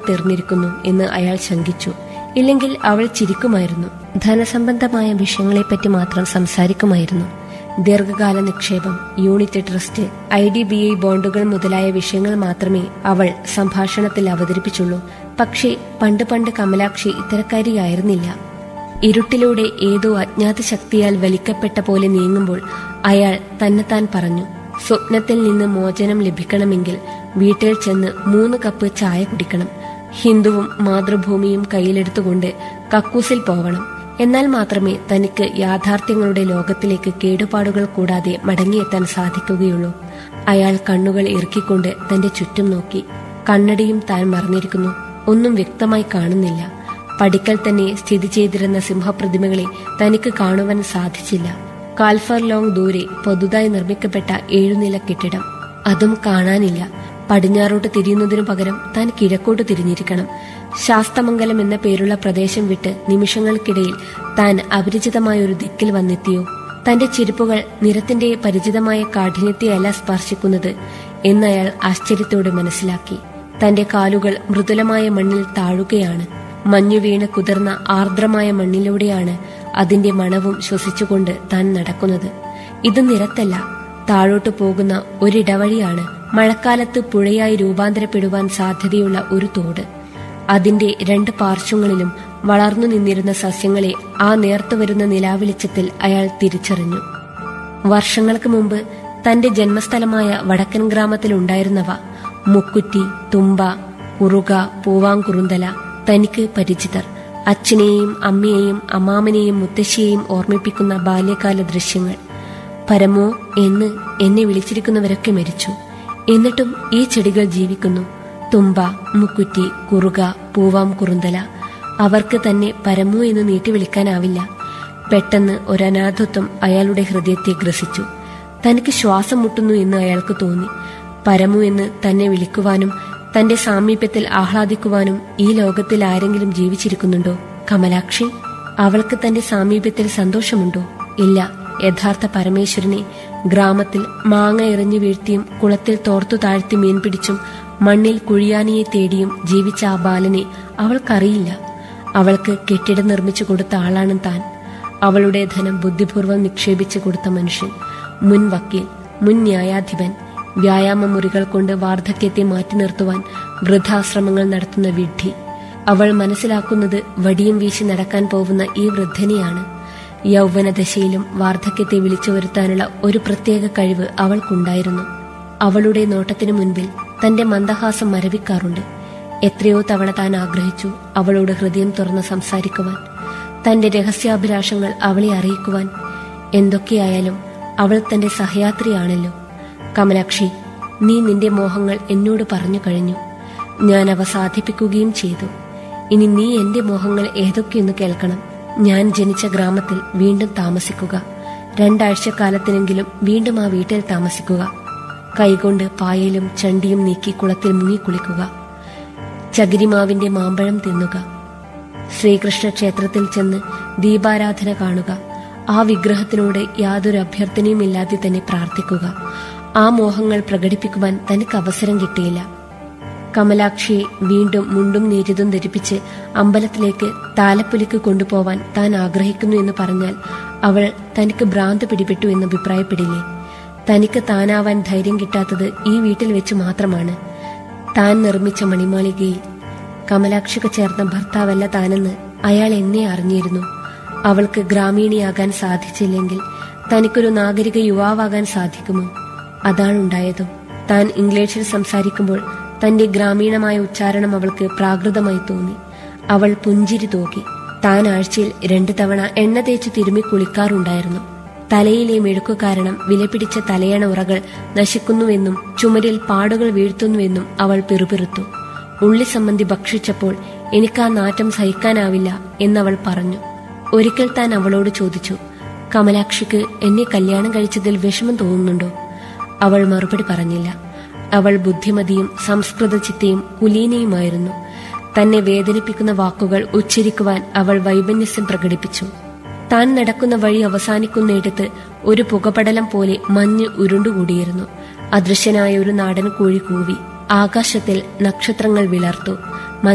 തീർന്നിരിക്കുന്നു എന്ന് അയാൾ ശങ്കിച്ചു ഇല്ലെങ്കിൽ അവൾ ചിരിക്കുമായിരുന്നു ധനസംബന്ധമായ വിഷയങ്ങളെപ്പറ്റി മാത്രം സംസാരിക്കുമായിരുന്നു ദീർഘകാല നിക്ഷേപം unit trust I D B I ബോണ്ടുകൾ മുതലായ വിഷയങ്ങൾ മാത്രമേ അവൾ സംഭാഷണത്തിൽ അവതരിപ്പിച്ചുള്ളൂ പക്ഷേ പണ്ട് പണ്ട് കമലാക്ഷി ഇത്തരക്കാരിയായിരുന്നില്ല ഇരുട്ടിലൂടെ ഏതോ അജ്ഞാത ശക്തിയാൽ വലിക്കപ്പെട്ട പോലെ നീങ്ങുമ്പോൾ അയാൾ തന്നെത്താൻ പറഞ്ഞു സ്വപ്നത്തിൽ നിന്ന് മോചനം ലഭിക്കണമെങ്കിൽ വീട്ടിൽ ചെന്ന് മൂന്ന് കപ്പ് ചായ കുടിക്കണം ഹിന്ദുവും മാതൃഭൂമിയും കയ്യിലെടുത്തുകൊണ്ട് കക്കൂസിൽ പോവണം എന്നാൽ മാത്രമേ തനിക്ക് യാഥാർത്ഥ്യങ്ങളുടെ ലോകത്തിലേക്ക് കേടുപാടുകൾ കൂടാതെ മടങ്ങിയെത്താൻ സാധിക്കുകയുള്ളൂ അയാൾ കണ്ണുകൾ ഇറുക്കിക്കൊണ്ട് തന്റെ ചുറ്റും നോക്കി കണ്ണടിയും താൻ മറന്നിരിക്കുന്നു ഒന്നും വ്യക്തമായി കാണുന്നില്ല പടിക്കൽ തന്നെ സ്ഥിതി ചെയ്തിരുന്ന സിംഹപ്രതിമകളെ തനിക്ക് കാണുവാൻ സാധിച്ചില്ല കാൽഫർ ലോങ് ദൂരെ പുതുതായി നിർമ്മിക്കപ്പെട്ട ഏഴുനില കെട്ടിടം അതും കാണാനില്ല പടിഞ്ഞാറോട്ട് തിരിയുന്നതിനു പകരം താൻ കിഴക്കോട്ട് തിരിഞ്ഞിരിക്കണം ശാസ്തമംഗലം എന്ന പേരുള്ള പ്രദേശം വിട്ട് നിമിഷങ്ങൾക്കിടയിൽ താൻ അപരിചിതമായ ഒരു ദിക്കിൽ വന്നെത്തിയോ തന്റെ ചെരുപ്പുകൾ നിറത്തിന്റെ പരിചിതമായ കാഠിന്യത്തെയല്ല സ്പർശിക്കുന്നത് എന്നയാൾ ആശ്ചര്യത്തോടെ മനസ്സിലാക്കി തന്റെ കാലുകൾ മൃദുലമായ മണ്ണിൽ താഴുകയാണ് മഞ്ഞു വീണ് കുതിർന്ന ആർദ്രമായ മണ്ണിലൂടെയാണ് അതിന്റെ മണവും ശ്വസിച്ചുകൊണ്ട് താൻ നടക്കുന്നത് ഇത് നിരത്തല്ല താഴോട്ട് പോകുന്ന ഒരിടവഴിയാണ് മഴക്കാലത്ത് പുഴയായി രൂപാന്തരപ്പെടുവാൻ സാധ്യതയുള്ള ഒരു തോട് അതിന്റെ രണ്ട് പാർശ്വങ്ങളിലും വളർന്നു നിന്നിരുന്ന സസ്യങ്ങളെ ആ നേർത്തു വരുന്ന നിലാവെളിച്ചത്തിൽ അയാൾ തിരിച്ചറിഞ്ഞു വർഷങ്ങൾക്ക് മുമ്പ് തന്റെ ജന്മസ്ഥലമായ വടക്കൻ ഗ്രാമത്തിലുണ്ടായിരുന്നവ മുക്കുറ്റി തുമ്പ കുറുക പൂവാങ്കുറുന്തല തനിക്ക് പരിചിതർ അച്ഛനെയും അമ്മയെയും അമ്മാമനെയും മുത്തശ്ശിയെയും ഓർമ്മിപ്പിക്കുന്ന ബാല്യകാല ദൃശ്യങ്ങൾ പരമോ എന്ന് എന്നെ വിളിച്ചിരിക്കുന്നവരൊക്കെ മരിച്ചു എന്നിട്ടും ഈ ചെടികൾ ജീവിക്കുന്നു തുമ്പ മുക്കുറ്റി കുറുക പൂവാം കുറുന്തല അവർക്ക് തന്നെ പരമു എന്ന് നീട്ടി വിളിക്കാനാവില്ല പെട്ടെന്ന് ഒരനാഥത്വം അയാളുടെ ഹൃദയത്തെ ഗ്രസിച്ചു തനിക്ക് ശ്വാസം മുട്ടുന്നു എന്ന് അയാൾക്ക് തോന്നി പരമു എന്ന് തന്നെ വിളിക്കുവാനും തന്റെ സാമീപ്യത്തിൽ ആഹ്ലാദിക്കുവാനും ഈ ലോകത്തിൽ ആരെങ്കിലും ജീവിച്ചിരിക്കുന്നുണ്ടോ കമലാക്ഷി അവൾക്ക് തന്റെ സാമീപ്യത്തിൽ സന്തോഷമുണ്ടോ ഇല്ല യഥാർത്ഥ പരമേശ്വരനെ ഗ്രാമത്തിൽ മാങ്ങ എറിഞ്ഞു വീഴ്ത്തിയും കുളത്തിൽ തോർത്തു താഴ്ത്തി മീൻ പിടിച്ചും മണ്ണിൽ കുഴിയാനിയെ തേടിയും ജീവിച്ച ആ ബാലനെ അവൾക്കറിയില്ല അവൾക്ക് കെട്ടിടം നിർമ്മിച്ചു കൊടുത്ത ആളാണ് താൻ അവളുടെ ധനം ബുദ്ധിപൂർവ്വം നിക്ഷേപിച്ചു കൊടുത്ത മനുഷ്യൻ മുൻ വക്കീൽ മുൻ ന്യായാധിപൻ വ്യായാമ മുറികൾ കൊണ്ട് വാർദ്ധക്യത്തെ മാറ്റി നിർത്തുവാൻ വൃദ്ധാശ്രമങ്ങൾ നടത്തുന്ന വിഡ്ഢി അവൾ മനസ്സിലാക്കുന്നത് വടിയും വീശി നടക്കാൻ പോകുന്ന ഈ വൃദ്ധനെയാണ് യൗവനദശയിലും വാർദ്ധക്യത്തെ വിളിച്ചു വരുത്താനുള്ള ഒരു പ്രത്യേക കഴിവ് അവൾക്കുണ്ടായിരുന്നു അവളുടെ നോട്ടത്തിനു മുൻപിൽ തന്റെ മന്ദഹാസം മരവിക്കാറുണ്ട് എത്രയോ തവണ താൻ ആഗ്രഹിച്ചു അവളോട് ഹൃദയം തുറന്ന് സംസാരിക്കുവാൻ തന്റെ രഹസ്യാഭിലാഷങ്ങൾ അവളെ അറിയിക്കുവാൻ എന്തൊക്കെയായാലും അവൾ തന്റെ സഹയാത്രിയാണല്ലോ കമലാക്ഷി നീ നിന്റെ മോഹങ്ങൾ എന്നോട് പറഞ്ഞു കഴിഞ്ഞു ഞാൻ അവ സാധിപ്പിക്കുകയും ചെയ്തു ഇനി നീ എന്റെ മോഹങ്ങൾ ഏതൊക്കെയെന്ന് കേൾക്കണം ഞാൻ ജനിച്ച ഗ്രാമത്തിൽ വീണ്ടും താമസിക്കുക രണ്ടാഴ്ചക്കാലത്തിനെങ്കിലും വീണ്ടും ആ വീട്ടിൽ താമസിക്കുക കൈകൊണ്ട് പായലും ചണ്ടിയും നീക്കി കുളത്തിൽ മുങ്ങിക്കുളിക്കുക ചകിരിമാവിന്റെ മാമ്പഴം തിന്നുക ശ്രീകൃഷ്ണ ക്ഷേത്രത്തിൽ ചെന്ന് ദീപാരാധന കാണുക ആ വിഗ്രഹത്തിനോട് യാതൊരു അഭ്യർത്ഥനയുമില്ലാതെ തന്നെ പ്രാർത്ഥിക്കുക ആ മോഹങ്ങൾ പ്രകടിപ്പിക്കുവാൻ തനിക്ക് അവസരം കിട്ടിയില്ല കമലാക്ഷിയെ വീണ്ടും മുണ്ടും നീരിതും ധരിപ്പിച്ച് അമ്പലത്തിലേക്ക് താലപ്പൊലിക്ക് കൊണ്ടുപോവാൻ താൻ ആഗ്രഹിക്കുന്നു എന്ന് പറഞ്ഞാൽ അവൾ തനിക്ക് ഭ്രാന്ത് പിടിപെട്ടു എന്ന് അഭിപ്രായപ്പെടില്ലേ തനിക്ക് താനാവാൻ ധൈര്യം കിട്ടാത്തത് ഈ വീട്ടിൽ വെച്ച് മാത്രമാണ് താൻ നിർമ്മിച്ച മണിമാളികയിൽ കമലാക്ഷിക്ക് ചേർന്ന ഭർത്താവല്ല താനെന്ന് അയാൾ എന്നെ അറിഞ്ഞിരുന്നു അവൾക്ക് ഗ്രാമീണിയാകാൻ സാധിച്ചില്ലെങ്കിൽ തനിക്കൊരു നാഗരിക യുവാവാകാൻ സാധിക്കുമോ അതാണുണ്ടായത് താൻ ഇംഗ്ലീഷിൽ സംസാരിക്കുമ്പോൾ തന്റെ ഗ്രാമീണമായ ഉച്ചാരണം അവൾക്ക് പ്രാകൃതമായി തോന്നി അവൾ പുഞ്ചിരി തൂക്കി താൻ ആഴ്ചയിൽ രണ്ടു തവണ എണ്ണ തേച്ച് തിരുമ്മി കുളിക്കാറുണ്ടായിരുന്നു തലയിലെ മെഴുക്കു കാരണം വിലപിടിച്ച തലയണ ഉറകൾ നശിക്കുന്നുവെന്നും ചുമരിൽ പാടുകൾ വീഴ്ത്തുന്നുവെന്നും അവൾ പിറുപിറുത്തു ഉള്ളി സംബന്ധി ഭക്ഷിച്ചപ്പോൾ എനിക്ക് ആ നാറ്റം സഹിക്കാനാവില്ല എന്നവൾ പറഞ്ഞു ഒരിക്കൽ താൻ അവളോട് ചോദിച്ചു കമലാക്ഷിക്ക് എന്നെ കല്യാണം കഴിച്ചതിൽ വിഷമം തോന്നുന്നുണ്ടോ അവൾ മറുപടി പറഞ്ഞില്ല അവൾ ബുദ്ധിമതിയും സംസ്കൃത ചിത്തയും കുലീനയുമായിരുന്നു തന്നെ വേദനിപ്പിക്കുന്ന വാക്കുകൾ ഉച്ചരിക്കുവാൻ അവൾ വൈമന്യസ്യം പ്രകടിപ്പിച്ചു താൻ നടക്കുന്ന വഴി അവസാനിക്കുന്നിടത്ത് ഒരു പുകപടലം പോലെ മഞ്ഞ് ഉരുണ്ടുകൂടിയിരുന്നു അദൃശ്യനായ ഒരു നാടൻ കോഴി കൂവി ആകാശത്തിൽ നക്ഷത്രങ്ങൾ വിളർത്തു